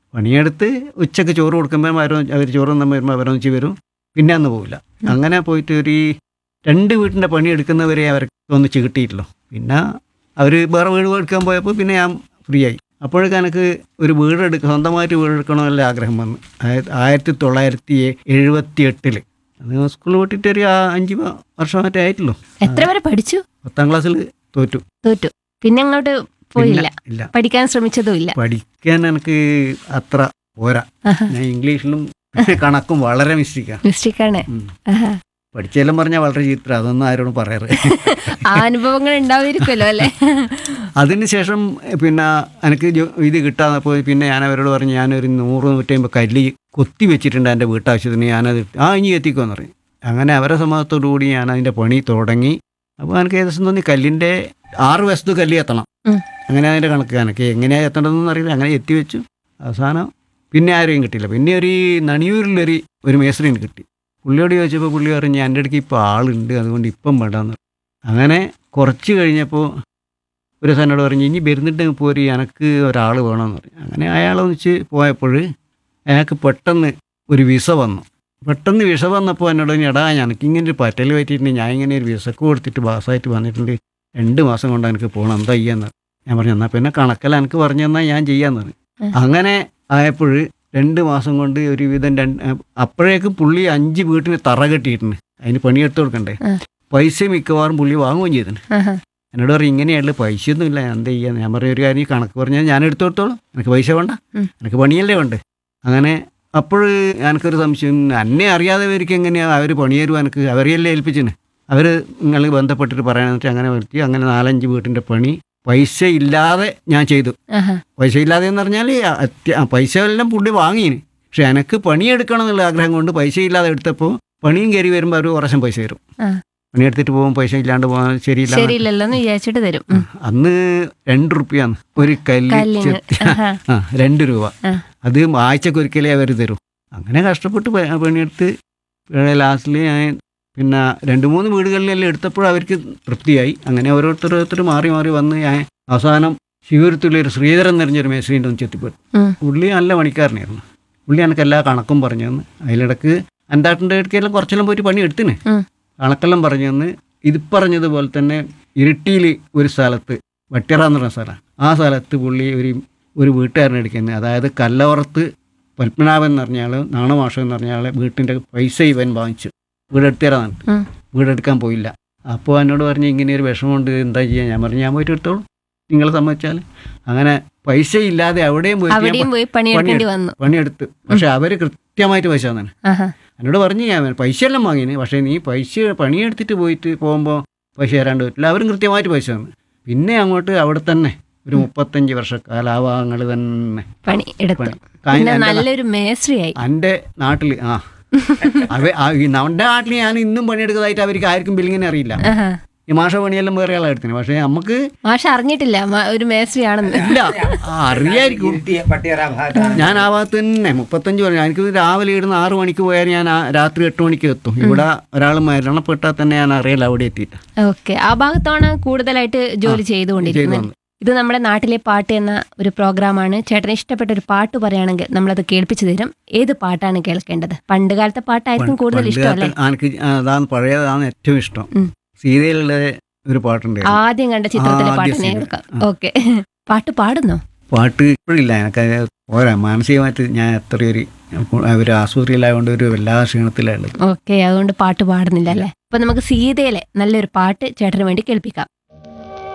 പണിയെടുത്ത് ഉച്ചക്ക് ചോറ് കൊടുക്കുമ്പോൾ അവർ അവർ ചോറ് നമ്മൾ വരുമ്പോൾ അവരൊന്നിച്ച് വരും പിന്നെ അന്ന് പോവില്ല അങ്ങനെ പോയിട്ട് ഒരു ഈ രണ്ട് വീട്ടിൻ്റെ പണി എടുക്കുന്നവരെ അവർക്ക് ഒന്നിച്ച് കിട്ടിയിട്ടല്ലോ പിന്നെ അവർ വേറെ വീട് എടുക്കാൻ പോയപ്പോൾ പിന്നെ ഞാൻ ഫ്രീ ആയി അപ്പോഴൊക്കെ എനിക്ക് ഒരു വീട് എടുക്കുക സ്വന്തമായിട്ട് വീട് എടുക്കണമെന്നുള്ള ആഗ്രഹം വന്നു ആയിരത്തി ആയിരത്തി തൊള്ളായിരത്തി എഴുപത്തി എട്ടിൽ അത് സ്കൂൾ വിട്ടിട്ട് ഒരു ആ- അഞ്ച് വ- വർഷം മറ്റേ ആയിട്ടുള്ളൂ എത്ര വരെ പഠിച്ചു പത്താം ക്ലാസ്സിൽ തോറ്റു തോറ്റു പിന്നെ അങ്ങോട്ട് പോയില്ല പിന്നെ ഇല്ല പഠിക്കാൻ ശ്രമിച്ചതും ഇല്ല പഠിക്കാൻ എനിക്ക് അത്ര പോരാ ആഹാ. ഞാൻ ഇംഗ്ലീഷിലും കണക്കും വളരെ മിസ്റ്റേക്കാണ് മിസ്റ്റേക്കാണ് ആഹാ. പഠിച്ചെല്ലാം പറഞ്ഞാൽ വളരെ ചീത്ര അതൊന്നും ആരോടും പറയാറ് ആ അനുഭവങ്ങൾ ഉണ്ടാവുമായിരിക്കുമല്ലോ അല്ലേ അതിനുശേഷം പിന്നെ എനിക്ക് ജോ- ഇത് കിട്ടാന്നപ്പോൾ പിന്നെ ഞാൻ അവരോട് പറഞ്ഞു ഞാനൊരു നൂറ് നൂറ്റമ്പത് കല്ല് കൊത്തി വെച്ചിട്ടുണ്ട് എൻ്റെ വീട്ടാവശ്യത്തിന് ഞാനത് ആ ഇനി എത്തിക്കുമെന്ന് പറഞ്ഞു അങ്ങനെ അവരെ സമ്മതത്തോടു കൂടി ഞാൻ അതിൻ്റെ പണി തുടങ്ങി അപ്പോൾ എനിക്ക് ഏകദേശം തോന്നി കല്ലിൻ്റെ ആറ് വശത്ത് കല്ല് എത്തണം ഉം. അങ്ങനെ അതിൻ്റെ കണക്ക് എനിക്ക് എങ്ങനെയാണ് എത്തേണ്ടതെന്ന് അറിയില്ല അങ്ങനെ എത്തി വെച്ചു അവസാനം പിന്നെ ആരെയും കിട്ടിയില്ല പിന്നെ ഒരു നണിയൂരിലൊരു ഒരു മേസ്ത്രീന് കിട്ടി പുള്ളിയോട് ചോദിച്ചപ്പോൾ പുള്ളി പറഞ്ഞു എൻ്റെ അടുക്ക് ഇപ്പോൾ ആളുണ്ട് അതുകൊണ്ട് ഇപ്പം വേണ്ടാന്ന് പറഞ്ഞു. അങ്ങനെ കുറച്ച് കഴിഞ്ഞപ്പോൾ ഒരു ദിവസം എന്നോട് പറഞ്ഞു ഇനി വരുന്നിട്ട് പോരി എനക്ക് ഒരാൾ വേണമെന്ന് പറഞ്ഞു അങ്ങനെ അയാളൊന്നിച്ച് പോയപ്പോൾ അയാൾക്ക് പെട്ടെന്ന് ഒരു വിസ വന്നു പെട്ടെന്ന് വിസ വന്നപ്പോൾ എന്നോട് പറഞ്ഞു, എടാ എനിക്ക് ഇങ്ങനെ ഒരു പറ്റൽ പറ്റിയിട്ടുണ്ട് ഞാൻ ഇങ്ങനെ ഒരു വിസക്ക് കൊടുത്തിട്ട് പാസ്സായിട്ട് വന്നിട്ടുണ്ട് രണ്ട് മാസം കൊണ്ട് എനിക്ക് പോകണം എന്താ ചെയ്യാന്ന് ഞാൻ പറഞ്ഞു എന്നാൽ പിന്നെ കണക്കല്ല എനിക്ക് പറഞ്ഞു തന്നാൽ ഞാൻ ചെയ്യാന്ന് പറഞ്ഞു ഉം. അങ്ങനെ ആയപ്പോൾ രണ്ട് മാസം കൊണ്ട് ഒരുവിധം രണ്ട് അപ്പോഴേക്കും പുള്ളി അഞ്ച് വീട്ടിന് തറ കെട്ടിയിട്ടുണ്ട് അതിന് പണിയെടുത്ത് കൊടുക്കണ്ടേ ഉം. പൈസ മിക്കവാറും പുള്ളി വാങ്ങുകയും ചെയ്തിട്ടുണ്ട് ആഹാ. എന്നോട് പറയും ഇങ്ങനെയുള്ള പൈസ ഒന്നുമില്ല ഞാൻ എന്താ ചെയ്യാന്ന് ഞാൻ പറഞ്ഞ ഒരു കാര്യം ഈ കണക്ക് പറഞ്ഞാൽ ഞാൻ എടുത്തു കൊടുത്തോളാം എനിക്ക് പൈസ വേണ്ട ഉം. എനിക്ക് പണിയല്ലേ വേണ്ട അങ്ങനെ അപ്പോൾ എനിക്കൊരു സംശയം എന്നെ അറിയാതെവർക്ക് എങ്ങനെയാണ് അവർ പണി തരുവാ എനിക്ക് അവരെയല്ലേ ഏൽപ്പിച്ചിന് അവർ നിങ്ങൾ ബന്ധപ്പെട്ടിട്ട് പറയാനെന്ന് അങ്ങനെ വരുത്തി അങ്ങനെ നാലഞ്ച് വീട്ടിൻ്റെ പണി പൈസ ഇല്ലാതെ ഞാൻ ചെയ്തു ആഹാ. പൈസ ഇല്ലാതെ എന്ന് പറഞ്ഞാൽ അത്യ ആ പൈസ എല്ലാം പുള്ളി വാങ്ങിന് പക്ഷെ എനിക്ക് പണിയെടുക്കണം എന്നുള്ള ആഗ്രഹം കൊണ്ട് പൈസ ഇല്ലാതെ എടുത്തപ്പോൾ പണിയും കയറി വരുമ്പോൾ അവർ കുറച്ചും പൈസ തരും ആ. പണിയെടുത്തിട്ട് പോകുമ്പോൾ പൈസ ഇല്ലാണ്ട് പോകാൻ ശരിയില്ല ശരിയില്ലല്ലോ എന്ന് വിചാരിച്ചിട്ട് തരും ഉം. അന്ന് രണ്ട് റുപ്യാണ് ഒരു കല്ല് കല്ലിന് ചെത്തി ആഹാ. ആ രണ്ട് രൂപ ആ. അത് ആഴ്ചക്കൊരിക്കലേ അവർ തരും അങ്ങനെ കഷ്ടപ്പെട്ട് പ- പണിയെടുത്ത് ലാസ്റ്റിൽ ഞാൻ പിന്നെ രണ്ട് മൂന്ന് വീടുകളിലെല്ലാം എടുത്തപ്പോൾ അവർക്ക് തൃപ്തിയായി അങ്ങനെ ഓരോരുത്തർ ഓരോരുത്തർ മാറി മാറി വന്ന് ഞാൻ അവസാനം ശിവരത്തുള്ളൊരു ശ്രീധരൻ നിറഞ്ഞൊരു മേശയുടെ ഒന്ന് ചെത്തിപ്പെട്ടു ഉം. പുള്ളി നല്ല പണിക്കാരനായിരുന്നു പുള്ളി എനിക്ക് എല്ലാ കണക്കും പറഞ്ഞു തന്ന് അതിലിടക്ക് അന്താട്ടിൻ്റെ ഇടയ്ക്കെല്ലാം കുറച്ചെല്ലാം പോയിട്ട് പണി എടുത്തിന് ഉം. കണക്കെല്ലാം പറഞ്ഞു തന്ന് ഇത് പറഞ്ഞതുപോലെ തന്നെ ഇരിട്ടിയിൽ ഒരു സ്ഥലത്ത് വട്ടിയറ എന്ന് പറഞ്ഞ സ്ഥലമാണ് ആ സ്ഥലത്ത് പുള്ളി ഒരു ഒരു വീട്ടുകാരനെ എടുക്കുന്നത് അതായത് കല്ലവറത്ത് പത്മനാഭൻ എന്ന് പറഞ്ഞ ആൾ നാണമാഷം എന്ന് പറഞ്ഞ ആളെ വീട്ടിൻ്റെ പൈസ ഇവൻ വാങ്ങിച്ചു വീടെടുത്ത് തരാൻ ഉം. വീടെടുക്കാൻ പോയില്ല അപ്പോൾ എന്നോട് പറഞ്ഞ് ഇങ്ങനെ ഒരു വിഷമമുണ്ട് എന്താ ചെയ്യാൻ ഞാൻ പറഞ്ഞു ഞാൻ പോയിട്ട് എടുത്തോളൂ നിങ്ങൾ സമ്മതിച്ചാൽ അങ്ങനെ പൈസ ഇല്ലാതെ അവിടെയും പോയിട്ട് ഞാൻ അവിടെയും പോയി പണിയെടുക്കേണ്ടി വന്നു പണിയെടുത്ത് പക്ഷെ അവർ കൃത്യമായിട്ട് പൈസ തന്നെ ആഹാ. എന്നോട് പറഞ്ഞു ഞാൻ പൈസ എല്ലാം വാങ്ങിന് പക്ഷേ നീ പൈസ പണിയെടുത്തിട്ട് പോയിട്ട് പോകുമ്പോൾ പൈസ തരാണ്ട് പറ്റില്ല അവരും കൃത്യമായിട്ട് പൈസ തന്നു പിന്നെ അങ്ങോട്ട് അവിടെ തന്നെ ഒരു മുപ്പത്തഞ്ച് വർഷക്കാലം ആ ഭാഗങ്ങൾ തന്നെ പണി എടുത്തു പണി പിന്നെ എൻ്റെ നല്ലൊരു മേസ്ത്രിയായി എൻ്റെ നാട്ടിൽ ആ അവ ആ- ഈ നമ്മുടെ നാട്ടിൽ ഞാൻ ഇന്നും പണിയെടുക്കുന്നതായിട്ട് അവർക്ക് ആർക്കും ബില്ലിങ്ങിനെ അറിയില്ല ആഹാ. ഈ മാഷ പണിയെല്ലാം വേറെ ആളെ എടുത്തിന് പക്ഷേ നമുക്ക് മാഷ അറിഞ്ഞിട്ടില്ല മ- ഒരു മേസ്ത്രി ആണെന്ന് ഇല്ല ആ, അറിയായിരിക്കും ഇരുട്ടിയ പട്ടിയറ ഭാഗത്താണ് ഞാൻ ആ ഭാഗത്ത് തന്നെ മുപ്പത്തഞ്ച് വർഷം എനിക്ക് രാവിലെ ഇടുന്ന ആറ് മണിക്ക് പോയാൽ ഞാൻ ആ രാത്രി എട്ട് മണിക്ക് എത്തും ഇവിടെ ഒരാൾ മരണപ്പെട്ടാൽ തന്നെ ഞാൻ അറിയില്ല അവിടെ എത്തിയിട്ട് ഓക്കെ ആ ഭാഗത്താണ് കൂടുതലായിട്ട് ജോലി ചെയ്തു ചെയ്തുകൊണ്ടിരിക്കുന്നത് വന്നു ഇത് നമ്മുടെ നാട്ടിലെ പാട്ട് എന്ന ഒരു പ്രോഗ്രാമാണ് ചേട്ടന് ഇഷ്ടപ്പെട്ട ഒരു പാട്ട് പറയുകയാണെങ്കിൽ നമ്മളത് കേൾപ്പിച്ചു തരും ഏത് പാട്ടാണ് കേൾക്കേണ്ടത് പണ്ട് കാലത്തെ പാട്ടായിരിക്കും കൂടുതൽ പണ്ട് ഇഷ്ടം അല്ലേ കാലത്ത് എനിക്ക് അതാണ് പഴയതാണ് ഏറ്റവും ഇഷ്ടം ഉം. സീതയിലുള്ള ഒരു പാട്ടുണ്ട് ആദ്യം കണ്ട ചിത്രത്തിലെ ആദ്യ പാട്ട് scene. കേൾക്കാം ആ. ഓക്കെ പാട്ട് പാടുന്നോ പാട്ട് ഇപ്പോഴില്ല എനിക്ക് പോരാ മാനസികമായിട്ട് ഞാൻ എത്രയൊരു ഒരു ആശുപത്രിയിലായതുകൊണ്ട് ഒരു എല്ലാ ക്ഷീണത്തിലുള്ളത് ഓക്കെ അതുകൊണ്ട് പാട്ട് പാടുന്നില്ല അല്ലേ അപ്പൊ നമുക്ക് സീതയിലെ നല്ലൊരു പാട്ട് ചേട്ടന് വേണ്ടി കേൾപ്പിക്കാം